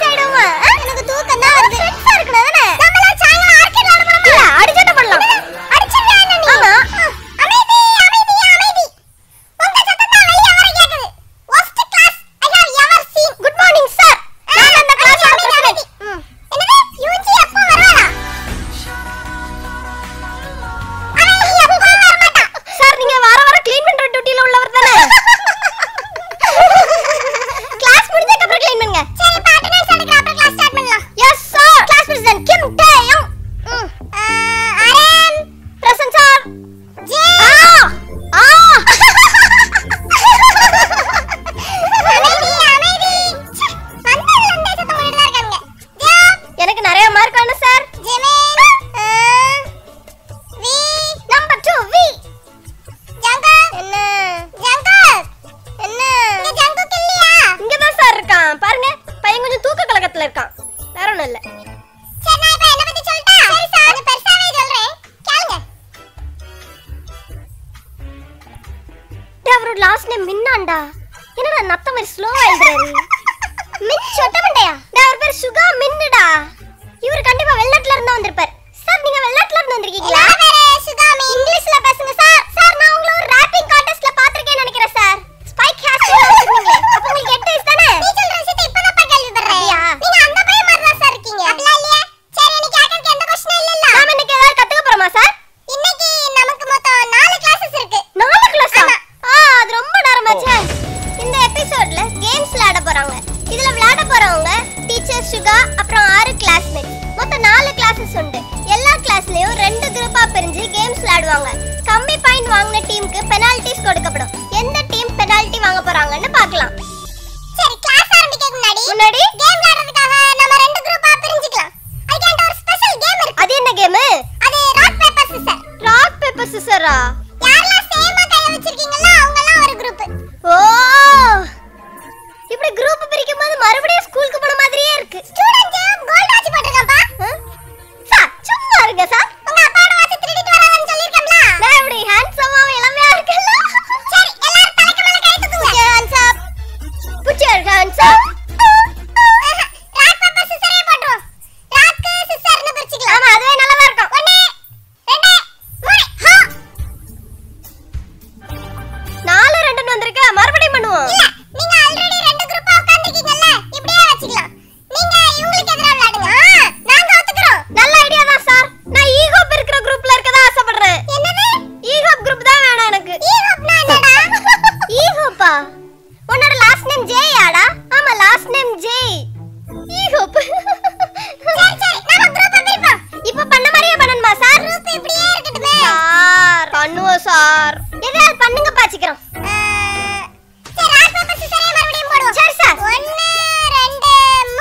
ஆயிடுமா எனக்கு தூக்கம் தான் வருது ஃப்ரெண்ட்ஸா இருக்கணும் தானே நம்மலாம் சாயங்காலம் ஆர்கேட்ல ஆட போறோம் இல்ல அடிச்சட்ட பண்ணலாம் அடிச்சிருவியா என்ன நீ ஆமா அமைதி அமைதி அமைதி உங்க சத்தம் தான் வெளிய வர கேக்குது worst class i have ever seen good morning sir நான் அந்த கிளாஸ் அமைதி என்னது யூஜி எப்போ வருவாரா அவன் எப்போ வரமாட்டான் சார் நீங்க வார வாரம் க்ளீன் பண்ற டியூட்டில உள்ளவர் தானே கிளாஸ் முடிஞ்சதுக்கு அப்புறம் க்ளீன் பண்ணுங்க சரி இப்ப அட்டெண்டன்ஸ் எடுக்கிற அப்புறம் கிளாஸ் ஸ்டார்ட் பண்ணலாம் yes sir class president Kim Tae Yong RM present sir J ஆ ஆ அமைதி அமைதி வந்ததுல இருந்தே சத்தம் போட்டுட்டு தான் இருக்காங்க எனக்கு நிறைய மார்க் வேணும் சார் ஜெமின் வி நம்பர் 2 வி ஜங்கர் என்ன ஜங்கர் என்ன இங்க ஜங்குக் இல்லையா இங்க தான் சார் இருக்கான் பாருங்க பையன் கொஞ்சம் தூக்க கலக்கத்துல இருக்கான் வேற ஒண்ணும் இல்ல சரி நான் இப்ப என்ன பத்தி சொல்லட்டா சரி சார் அது பெருசாவே சொல்றேன் கேளுங்க டேய் அவரோட லாஸ்ட் நேம் மின்னாண்டா என்னடா நத்த மாதிரி ஸ்லோவா எழுதுறாரு மின் சொட்ட மண்டையா டேய் அவர் பேர் சுகா மின்னுடா இவர் கண்டிப்பா வெளிநாட்டுல இருந்து வந்திருப்பார் சார் நீங்க வெளிநாட்டுல இருந்து வந்திருக்கீங்களா பேரு சுகா மின் இங்கிலீஷ்ல பேசுங்க சார் சார் நான் உங்களை ஒரு ராப்பிங் கான்டெஸ்ட்ல பாத்திருக்கேன்னு நினைக்கிறேன் சார் ஸ்பைக் ஹேர் வச்சிருக்கீங்களே அப்ப உங்களுக்கு எட்டு வயசு தானே நீ சொல்ற விஷயத்தை இப்பதான் பா கேள்விப்படுறேன் நீங்க அந்த பையன் மாதிரி தான் சார் இருக்கீங்க அப்படிலாம் இல்லையா சரி எனக்கு கேட்கறதுக்கு எந்த கொஸ்டினும் இல்ல நாம இன்னைக்கு ஏதாவது கத்துக்க போறோமா சார் இன்னைக்கு நமக்கு மொத்தம் நாலு கிளாसेस இருக்கு நாலு கிளாஸா ஆ அது ரொம்ப நேரமாச்சே இந்த எபிசோட்ல கேம்ஸ் விளையாட போறாங்க இதுல விளையாட போறவங்க டீச்சர் சுகா அப்புறம் ஆறு கிளாஸ்மேட் மொத்தம் நாலு கிளாसेस உண்டு எல்லா கிளாஸ்லயும் ரெண்டு குரூப்பா பிரிஞ்சு கேம்ஸ் விளையாடுவாங்க கம்மி பாயிண்ட் வாங்கின டீமுக்கு பெனால்டிஸ் கொடுக்கப்படும் எந்த டீம் பெனால்டி வாங்க போறாங்கன்னு பார்க்கலாம் சரி கிளாஸ் ஆரம்பிக்கிறதுக்கு முன்னாடி முன்னாடி கேம் விளையாடுறதுக்காக நம்ம ரெண்டு குரூப்பா பிரிஞ்சுக்கலாம் அதுக்கு ஒரு ஸ்பெஷல் கேம் இருக்கு அது என்ன கேம் அது rock paper scissor rock paper சிசரா யாரெல்லாம் சேமா கையில வச்சிருக்கீங்களோ அவங்க எல்லாம் ஒரு குரூப் ஓ இப்படி குரூப் பிரிக்கும் போது மறுபடியும் ஸ்கூலுக்கு போன மாதிரியே இருக்கு ஸ்டூடண்ட் கோல்ட் வாட்ச் போட்டுருக்காப்பா சார் சும்மா இருங்க சார் உங்க அப்பாவோட வாட்ச் திருடிட்டு வராதன்னு சொல்லிருக்கேன்ல நான் இப்படி ஹேண்ட்ஸமாவும் இளமையா இருக்கேன்ல சரி எல்லாரும் தலைக்கு மேல கை தூக்குங்க hands up put your hands up rock paper சிசரே போட்டுருவோம் ராக் சிசர்னு பிரிச்சுக்கலாம் ஆமா அதுவே நல்லா இருக்கும் ஒண்ணு ரெண்டு மூணு ஹா நாலு ரெண்டுன்னு வந்திருக்க மறுபடியும் பண்ணுவோம் இல்ல நீங்க ஆல்ரெடி ரெண்டு குரூப்பா உட்கார்ந்திருக்கீங்கல்ல இப்படியே வச்சுக்கலாம் நீங்க இவங்களுக்கு எதிரா விளையாடுங்க நாங்க ஒத்துக்குறோம் நல்ல ஐடியா தான் சார் நான் ஈகோப் இருக்கிற குரூப்ல இருக்கதா ஆசைப்படுறேன் என்னது ஈகோப் குரூப் தான் வேணும் எனக்கு ஈகோப்னா என்னடா ஈகோப்பா உன்னோட லாஸ்ட் நேம் ஜேயாடா ஆமா லாஸ்ட் நேம் ஜேய் ஈகோப் சரி சரி நாம குரூப் பிரிப்போம் இப்போ பண்ண மாதிரியே பண்ணணுமா சார் குரூப் இப்படியே இருக்கட்டுமே சார் பண்ணுவோம் சார் எதாவது பண்ணுங்க பாச்சிக்கிறோம் சரி ராக் பேப்பர் சிசரே மறுபடியும் போடுவோம் சரி சார் 1 2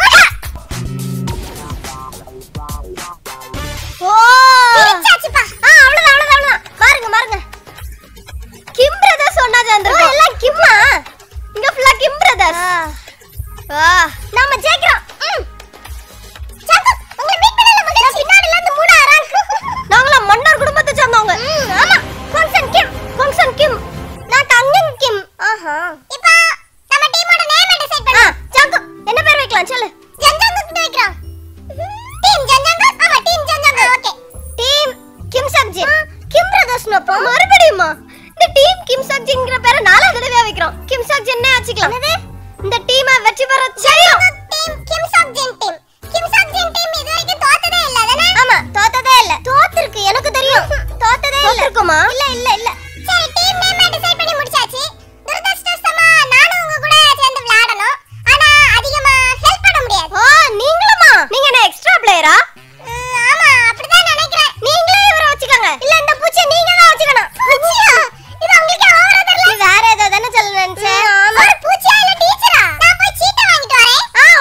3 ஓ பிரிச்சாச்சுப்பா ஆ அவ்வளவுதான் அவ்வளவுதான் அவ்வளவுதான் பாருங்க பாருங்க கிம் பிரதர்ஸ் ஒண்ணா சேர்ந்துருக்கோம் எல்லாம் கிம்மா இங்க ஃபுல்லா கிம் பிரதர்ஸ் ஆ நாம ஜெயிக்கிறோம் ம். சாக்கு, உங்களை meet பண்ணல மகிழ்ச்சி. பின்னாடில இருந்து மூணு ஆறாங்க. நாங்களாம் மன்னர் குடும்பத்தை சேர்ந்தவங்க. ஆமா, கொங்சன் கிம், கொங்சன் கிம். நான் கங்கன் கிம். இப்போ நம்ம டீமோட name அ decide பண்ணு. சாக்கு, என்ன பேர் வைக்கலாம் சொல்லு ஜன்ஜாங்குக்கு வைக்கிறோம் டீம் ஜன்ஜாங்கு ஆமா டீம் ஜன்ஜாங்கு okay team Kim Seokjin Kim brothers நோப்போ மறுபடியுமா இந்த டீம் கிம் சக்ஜின்ங்கற பேரை நாலா தடவையா வைக்கிறோம் கிம் சக்ஜின்னே வச்சுக்கலாம் என்னது இந்த டீமை வெற்றி பெற செய்யும் team Kim Seokjin team Kim Seokjin team இதுவரைக்கும் தோத்ததே இல்ல தானே ஆமா தோத்ததே இல்ல தோத்துருக்கு எனக்கு தெரியும் தோத்ததே இல்ல இருக்குமா இல்ல இல்ல இல்ல சரி டீம் நேம் டிசைட் பண்ணி முடிச்சாச்சு துரதிர்ஷ்டவசமா நானும் உங்க கூட சேர்ந்து விளையாடணும் ஆனா அதிகமா ஹெல்ப் பண்ண முடியாது ஓ நீங்களுமா நீங்க என்ன எக்ஸ்ட்ரா பிளேயரா ஆமா அப்படிதான் நினைக்கிறேன் நீங்களே இவரை வச்சுக்கோங்க இல்ல இந்த பூச்சி நீங்க தான் வச்சுக்கணும் பூச்சியா இது உங்களுக்கு ஓவரா தெரியல வேற ஏதோ தானே சொல்ல நினைச்சேன் ஆமா ஒரு பூச்சியா இல்ல டீச்சரா நான் போய் சீட்டை வாங்கிட்டு வரேன் ஆ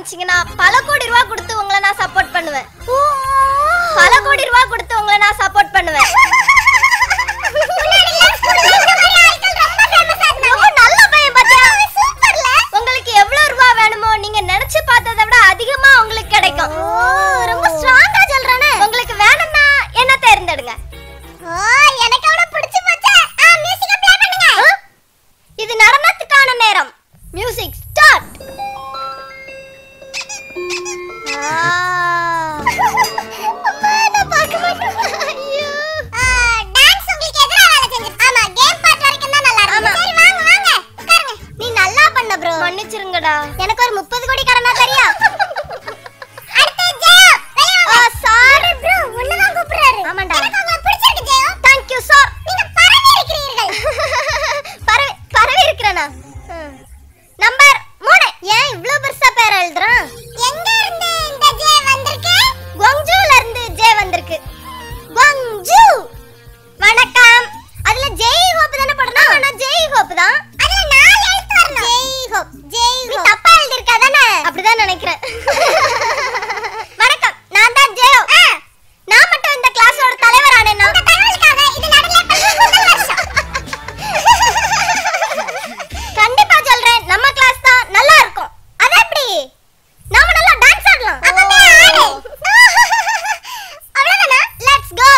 ஆரம்பிச்சீங்கன்னா பல கோடி ரூபாய் கொடுத்து உங்களை நான் சப்போர்ட் பண்ணுவேன் பல கோடி ரூபாய் கொடுத்து உங்களை நான் சப்போர்ட் பண்ணுவேன் ரொம்ப நல்ல பையன் பாத்தியா உங்களுக்கு எவ்வளவு ரூபாய் வேணுமோ நீங்க நினைச்சு பார்த்ததை விட அதிகமா உங்களுக்கு கிடைக்கும் ரொம்ப ஸ்ட்ராங்கா சொல்றானே உங்களுக்கு வேணும்னா என்ன தேர்ந்தெடுங்க எனக்கு அவன பிடிச்சு போச்சு மியூசிக்க ப்ளே பண்ணுங்க இது நடனத்துக்கான நேரம் மியூசிக் ஸ்டார்ட் மன்னிச்சிருங்கடா எனக்கு ஒரு முப்பது கோடி கடனா தெரியும் சாரி ப்ரோ ஒண்ணுதான் கூப்பிடுறாரு ஆமாண்டா எனக்கு உங்களை பிடிச்சிருக்கு ஜெயோ தேங்க் யூ சார் நீங்க பரவி இருக்கிறீர்கள் பரவி பரவி இருக்கிறேனா நம்பர் மூணு ஏன் இவ்ளோ பெருசா பேர் எழுதுறான் எங்க இருந்து இந்த ஜே வந்திருக்கு குவாங்ஜூல இருந்து ஜே வந்திருக்கு குவாங்ஜூ வணக்கம் அதுல ஜெய் ஹோப் தானே போடணும் ஆனா ஜெய் ஹோப் தான் அதுல நாலு எழுத்து வரணும் ஜெய் ஹோப் ஜெய் ஹோப் நீ தப்பா எழுதி இருக்கா தானே அப்படிதான் நினைக்கிறேன் வணக்கம் நான் தான் ஜெயோ நான் மட்டும் இந்த கிளாஸோட தலைவர் ஆனேனா உங்க தகவலுக்காக இது நடல முதல் வருஷம் கண்டிப்பா சொல்றேன் நம்ம கிளாஸ் தான் நல்லா இருக்கும் அது எப்படி நாம நல்லா டான்ஸ் ஆடலாம் அப்பவே ஆடு அவ்வளவுதானா லெட்ஸ் கோ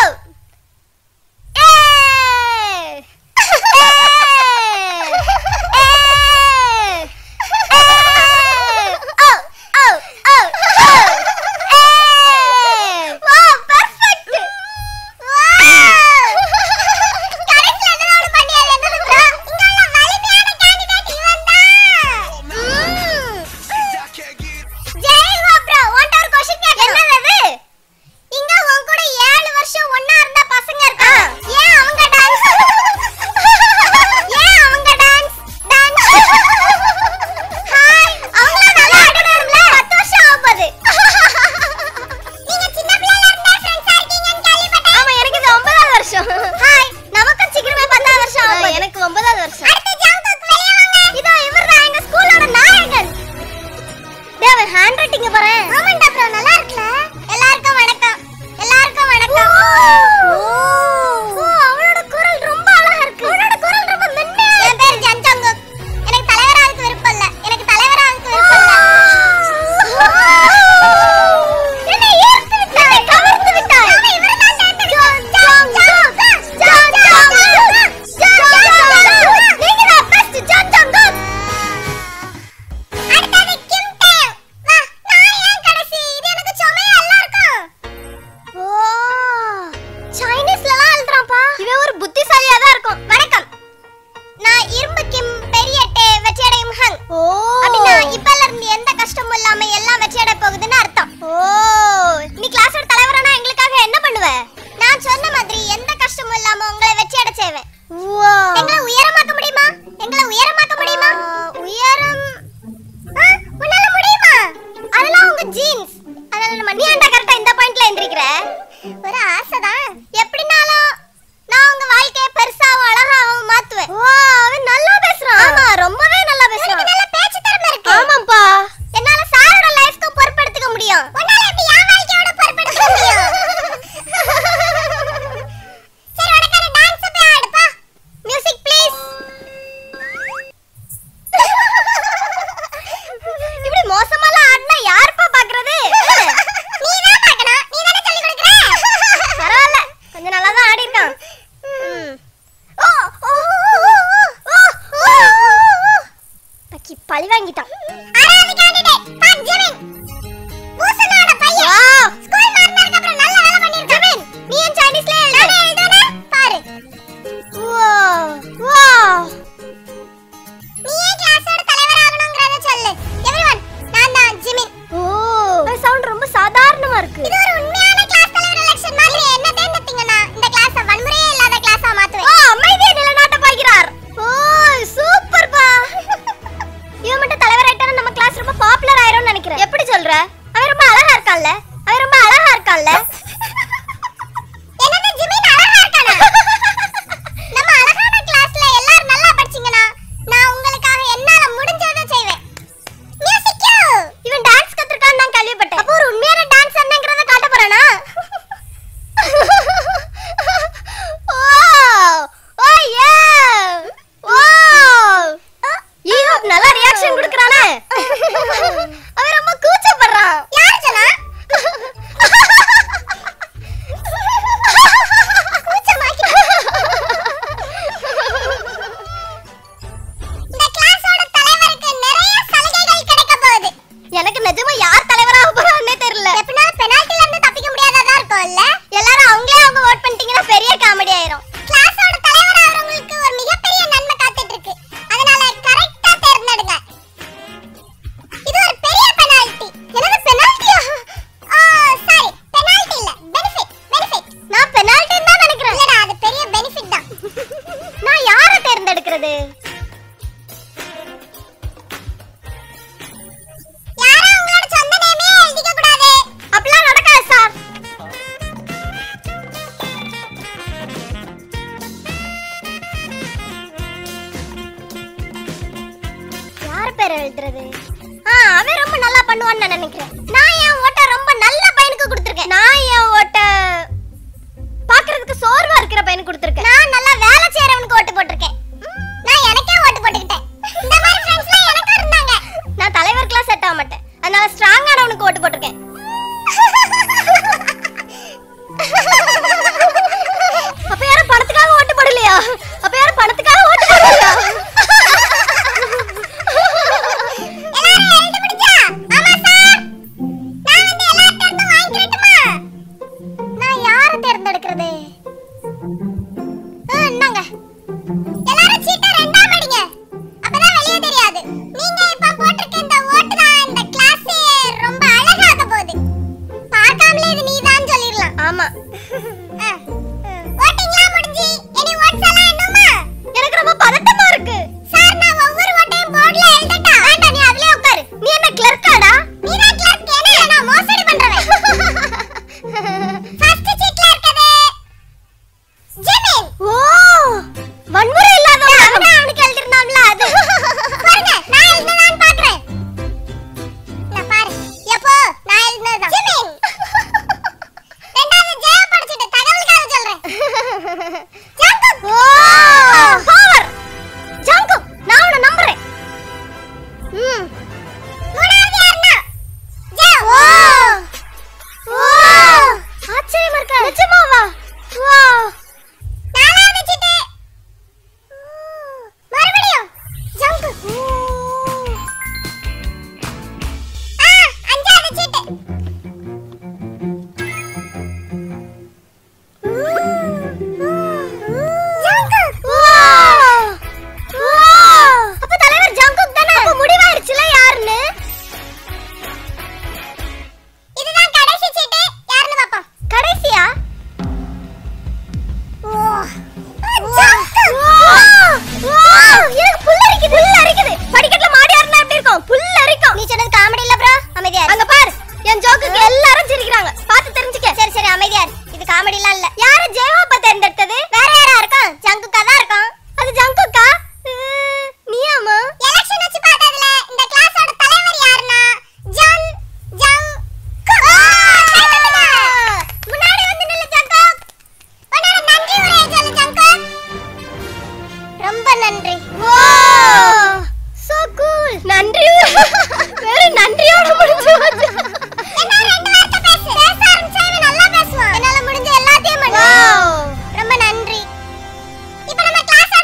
இங்க உன் கூட ஏழு வருஷம் ஒண்ணா இருந்த பசங்க இருக்காங்க ஏன் அவங்க டான்ஸ் ஏன் அவங்க டான்ஸ் டான்ஸ் ஹாய் அவங்க நல்லா ஆடுறாங்கல 10 வருஷம் ஆகுது நீங்க சின்ன பிள்ளைல இருந்தே ஃப்ரெண்ட்ஸா இருக்கீங்கன்னு கேள்விப்பட்டேன் ஆமா எனக்கு இது 9வது வருஷம் ஹாய் நமக்கு சீக்கிரமே 10வது வருஷம் ஆகுது எனக்கு 9வது வருஷம் அடுத்து ஜாங்குக் வெளிய வாங்க இதோ இவர்தான் எங்க ஸ்கூலோட நாயகன் டேய் அவன் ஹேண்ட் ரைட்டிங் பாரு ஆமாண்டா ப்ரோ நல்லா இருக்குல எல்லாருக்கும் வணக்கம் எல்லாருக்கும் வணக்கம் ஓ அவளோட குரல் ரொம்ப அழகா இருக்கு அவளோட குரல் ரொம்ப மென்மையா என் பேர் ஜன்சங்கு எனக்கு தலைவராக விருப்பம் இல்ல எனக்கு தலைவராக விருப்பம் இல்ல என்னை ஈர்த்து விட்டாய் என்னை கவர்ந்து விட்டாய் நாம இவரெல்லாம் நீங்க தான் பெஸ்ட் ஜன்சங்கு அடுத்தது கிம் டேவ் வா நான் ஏன் கடைசி இது எனக்கு சுமையா எல்லாருக்கும் ஓ சைனீஸ்லலாம் எழுதுறான்ப்பா இவன் ஒரு புத்திசாலியா தான் இருக்கும் வணக்கம் நான் இரும்பு கிம் பெரிய டே வெற்றியடையும் ஹங் ஓ அப்படின்னா இப்பல இருந்து எந்த கஷ்டமும் இல்லாம எல்லாம் வெற்றியடை போகுதுன்னு அர்த்தம் ஓ நீ கிளாஸோட தலைவரானா எங்களுக்காக என்ன பண்ணுவ நான் சொன்ன மாதிரி எந்த கஷ்டமும் இல்லாம உங்களை வெற்றியடை செய்வேன் எங்களை உயரமாக்க முடியுமா எங்களை உயரமாக்க முடியுமா உயரம் ஆ, உன்னால முடியுமா அதெல்லாம் உங்க ஜீன்ஸ் அதனால நம்ம நீ ஏன்டா கரெக்டா இந்த பாயிண்ட்ல எந்திரிக்கிற ஒரு ஆசைதான் எப்படினாலும் நான் உங்க வாழ்க்கைய பெருசாவும் அழகாவும் மாத்துவேன் ஓ அவன் நல்லா பேசுறான் ஆமா ரொம்பவே நல்லா பேசுறான் நல்ல பேச்சு திறமை இருக்கு ஆமாப்பா என்னால சாரோட லைஃப்க்கு பொறுப்பெடுத்துக்க முடியும் உன்னால எப்படி என் வாழ்க்கையோட பொறுப்பெடுத்துக்க முடியும் சரி உனக்கு ஒரு டான்ஸ் போய் ஆடுப்பா மியூசிக் ப்ளீஸ் இப்படி மோசமாலாம் ஆடினா யாருப்பா பாக்குறது நீ தான் பார்க்கணும் நீ தானே சொல்லி கொடுக்கற பரவாயில்ல கொஞ்சம் நல்லா தான் ஆடி இருக்கான் ம். ஓ, ஓ, ஓ, ஓ, ஓ, ஓ. பக்கி பழி வாங்கிட்டான் ஆறாவது கேண்டிடேட் பா ஜெமின் பூசனோட பையன் ஸ்கூல் மாறினதுக்கு அப்புறம் நல்ல வேலை பண்ணிருக்கான் ஜெமின் நீ ஏன் சைனீஸ்ல எழுது நான் எழுதுனா பாரு வா வா நீ ஏன் கிளாஸோட தலைவர் ஆகணும்ங்கறத சொல்லு எவரிவன் நான் தான் ஜிமின் ஓ சவுண்ட் ரொம்ப சாதாரணமா இருக்கு இது ஒரு உண்மையான கிளாஸ் தலைவர் எலெக்ஷன் மாதிரி என்ன தேர்ந்தெடுத்தீங்கன்னா இந்த கிளாஸ வன்முறையே இல்லாத கிளாஸா மாத்துவேன் ஓ அமைதியை நிலைநாட்ட போகிறார் ஓ சூப்பர் பா இவன் மட்டும் தலைவர் ஆயிட்டானா நம்ம கிளாஸ் ரொம்ப பாப்புலர் ஆயிரும்னு நினைக்கிறேன் எப்படி சொல்ற அவன் ரொம்ப அழகா இருக்கான்ல அவன் ரொம்ப அழகா இருக்கான்ல என்னது ஜிமின் அழகா இருக்கானா நம்ம அழகான கிளாஸ்ல எல்லாரும் நல்லா படிச்சீங்கன்னா நான் உங்களுக்காக என்னால முடிஞ்சதை செய்வேன் மியூசிக் இவன் டான்ஸ் நான் என் ஓட்ட ரொம்ப நல்ல பையனுக்கு கொடுத்துருக்கேன் நான் என் ஓட்ட பாக்குறதுக்கு சோர்வா இருக்கிற பையனுக்கு கொடுத்துருக்கேன் நான் நல்லா வேலை செய்யறவனுக்கு ஓட்டு போட்டிருக்கேன் நான் எனக்கே ஓட்டு போட்டுக்கிட்டேன் இந்த மாதிரி ஃப்ரெண்ட்ஸ்லாம் எனக்கும் இருந்தாங்க நான் தலைவருக்குலாம் செட் ஆக மாட்டேன் அதனால ஸ்ட்ராங்கானவனுக்கு ஓட்டு போட்டிருக்கேன் அப்ப யாரும் பணத்துக்காக ஓட்டு போடலையா அப்ப யாரும் பணத்துக்காக ஓட்டு போடலையா எல்லாரும் எழுதி முடிச்சா ஆமா சார் நான் வந்து எல்லார்ட்ட இருந்து வாங்கிக்கிறட்டுமா நான் யாரை தேர்ந்தெடுக்கிறது ஆ, இந்தாங்க எல்லாரும் சீட்டை ரெண்டாம் அடிங்க அப்பதான் வெளியே தெரியாது நீங்க இப்ப போட்டிருக்க இந்த ஓட்டு தான் இந்த கிளாஸ் ரொம்ப அழகாக போகுது பார்க்காமலே இது நீதான் சொல்லிடலாம் ஆமா ஓட்டிங்லாம் முடிஞ்சு இனி ஓட்ஸ் எல்லாம் எண்ணுமா எனக்கு ரொம்ப பதட்டமா இருக்கு சார் நான் ஒவ்வொரு ஓட்டையும் போர்டுல எழுதட்டா வேண்டாம் நீ அதுலயே உட்காரு நீ என்ன கிளர்க்காடா நீ தான் கிளர்க் என்ன நான் மோசடி பண்றவன் ஃபர்ஸ்ட் சீட்ல இருக்குது ஜிமின் ஓ வன்முறை இல்லாதவன் அவனுக்கு எழுதிருந்தாம்ல அது பாருங்க நான் எழுதுனதான் பாக்குறேன் நான் பாரு எப்போ நான் எழுதுனதான் ஜிமின் ரெண்டாவது ஜெய படிச்சிட்டு தகவலுக்காக சொல்றேன் ஜங்குக் ஓ பவர் ஜங்குக் நான் உன்னை நம்புறேன் ம் மூணாவது யாருன்னா ஜெய ஓ ஓ ஆச்சரியமா இருக்கா நிஜமாவா வா நாலாவது சீட்டு மறுபடியும் ஜங்குக் ஆ அஞ்சாவது சீட்டு ஜங்குக் அப்ப தலைவர் ஜங்குக் தானே அப்ப முடிவாயிருச்சுல யாருன்னு இதுதான் கடைசி சீட்டு யாருன்னு பாப்போம் கடைசியா எனக்கு புல்ல அரிக்குது புல்ல அரிக்குது படிக்கட்டுல மாடி ஏறினா எப்படி இருக்கும் புல்ல அரிக்கும் நீ சொன்னது காமெடி இல்ல ப்ரோ அமைதியா அங்க பாரு என் ஜோக்குக்கு எல்லாரும் சிரிக்கிறாங்க பார்த்து தெரிஞ்சுக்க சரி சரி அமைதியா இரு. இது காமெடி எல்லாம் இல்ல யாரு ஜெயவாப்பா தேர்ந்தெடுத்தது வேற யாரா இருக்கும் ஜங்குக்கா தான் இருக்கும் அது ஜங்குக்கா உம், நீயாமா எலெக்ஷன் வச்சு பார்த்ததுல இந்த கிளாஸோட தலைவர் யாருன்னா ஜன் ஜங் முன்னாடி வந்து நில்லு ஜங்குக் உன்னோட நன்றி உரையை சொல்லு ஜங்குக் ரொம்ப நன்றி ஓ சோ கூல் நன்றி வேற நன்றியோட முடிஞ்சு போச்சு என்ன ரெண்டு வார்த்தை பேசு பேச ஆரம்பிச்சா இவன் நல்லா பேசுவான் என்னால முடிஞ்ச எல்லாத்தையும் பண்ணு ரொம்ப நன்றி இப்போ நம்ம கிளாஸ்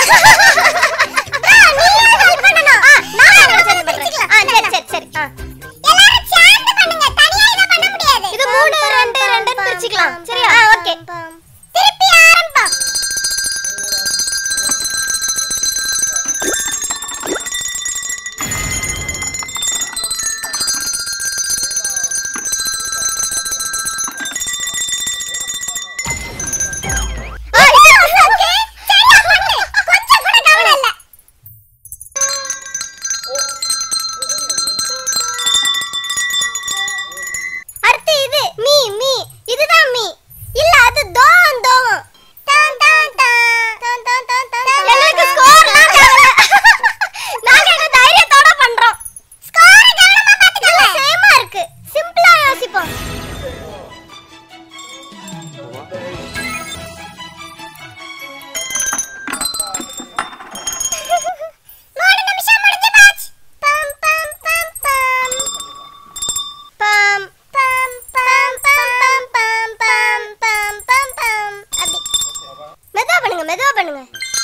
இது மூணு ரெண்டு ரெண்டுன்னு பிரிச்சுக்கலாம் சரியா ஓகே திருப்பி ஆரம்பம் கொஞ்சம் கூட கவலை இல்ல அடுத்து இது மீ மீ இதுதான் மீ இல்ல அது தோம் தோம் தான் தான் தான் தான் தான் தான் தான் எங்களுக்கு ஸ்கோர்லாம் தேவையில்ல நாங்க எங்க தைரியத்தோட பண்றோம் ஸ்கோர் கவனமா பாத்துக்கோங்க சேமா இருக்கு சிம்பிளா யோசிப்போம் மூணு நிமிஷம் முடிஞ்சு போச்சு பம் பம் பம் பம் பம் பம் பம் பம் பம் பம் பம் பம் பம் அப்படி மெதுவா பண்ணுங்க மெதுவா பண்ணுங்க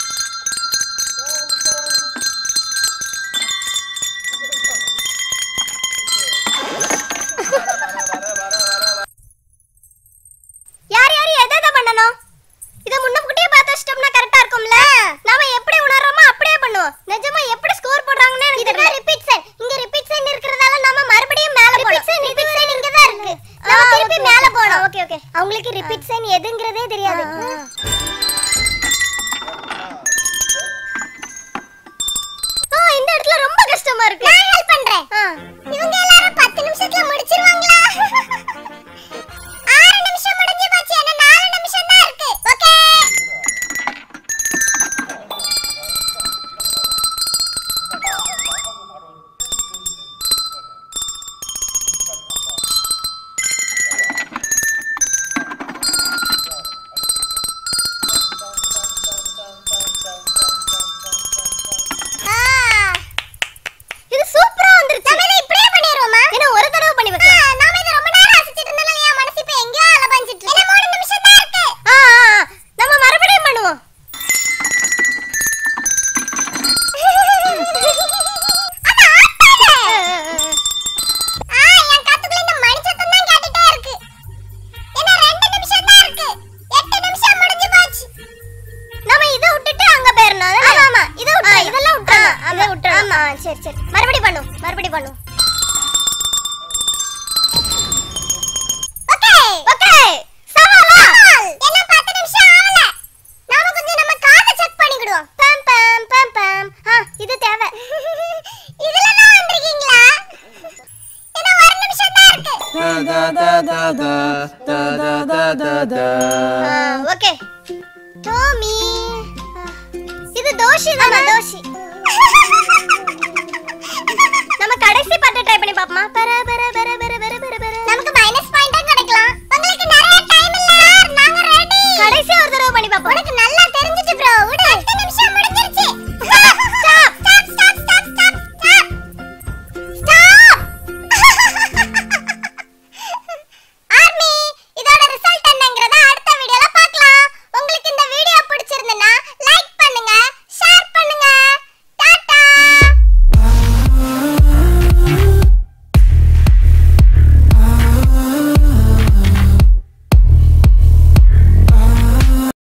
யார் யார் எதை எதை பண்ணணும் இத முன்னக்கூட்டியே பார்த்து வச்சிட்டோம்னா கரெக்டா இருக்கும்ல நாம எப்படி உணர்றோமோ அப்படியே பண்ணுவோம் நிஜமா எப்படி ஸ்கோர் போடுறாங்கன்னு எனக்கு தெரியல ரிப்பீட் சைன் இங்க ரிப்பீட் சைன் இருக்கறதால நாம மறுபடியும் மேல போறோம் ரிப்பீட் சைன் ரிப்பீட் சைன் இங்க தான் இருக்கு நாம திருப்பி மேல போறோம் ஓகே ஓகே அவங்களுக்கு ரிப்பீட் சைன் எதுங்கறதே தெரியாது ஆ இந்த இடத்துல ரொம்ப கஷ்டமா இருக்கு நான் ஹெல்ப் பண்றேன் இவங்க எல்லாரும் 10 நிமிஷத்துல முடிச்சிருவாங்களா ஆறு நிமிஷம் முடிஞ்சு போச்சு என்ன நாலு நிமிஷம் தான் இருக்கு ஓகே இது சூப்பரா வந்துருச்சு நம்ம இதை இப்படியே பண்ணிரோமா என்ன ஒரு தடவை பண்ணி வைக்கலாம் நாம இத ரொம்ப நேரம் அசைச்சிட்டு இருந்தால என் மனசு இப்ப எங்கேயோ அலபாஞ்சிட்டு இருக்கு என்ன 3 நிமிஷம் தான் இருக்கு ஆ ஆ, ஆ. நம்ம மறுபடியும் பண்ணுவோம் அத ஆட்டாத. ஆ, என் காதுக்குள்ள இந்த மணி சத்தம் தான் கேட்டுட்டே இருக்கு. என்ன ரெண்டு நிமிஷம் தான் இருக்கு. எட்டு நிமிஷம் முடிஞ்சு போச்சு. நம்ம இத விட்டுட்டு அங்க போயிரணும் ஆமா ஆமா இத விட்டு இதெல்லாம் விட்டுறணும் அத விட்டுறணும் ஆமா சரி சரி மறுபடி பண்ணும் மறுபடி பண்ணும் ஓகே ஓகே சவாலா என்ன 10 நிமிஷம் ஆகல நாம கொஞ்சம் நம்ம காதை செக் பண்ணிடுவோம் பம் பம் பம் பம் ஆ இது தேவை இதுல தான் வந்திருக்கீங்களா என்ன ஒரு நிமிஷம் தான் இருக்கு Da da da da da da da da da da. Okay டோமி இது தோஷி தானா தோஷி நம்ம கடைசி பாட்டு ட்ரை பண்ணி பாப்போமா பர பர பர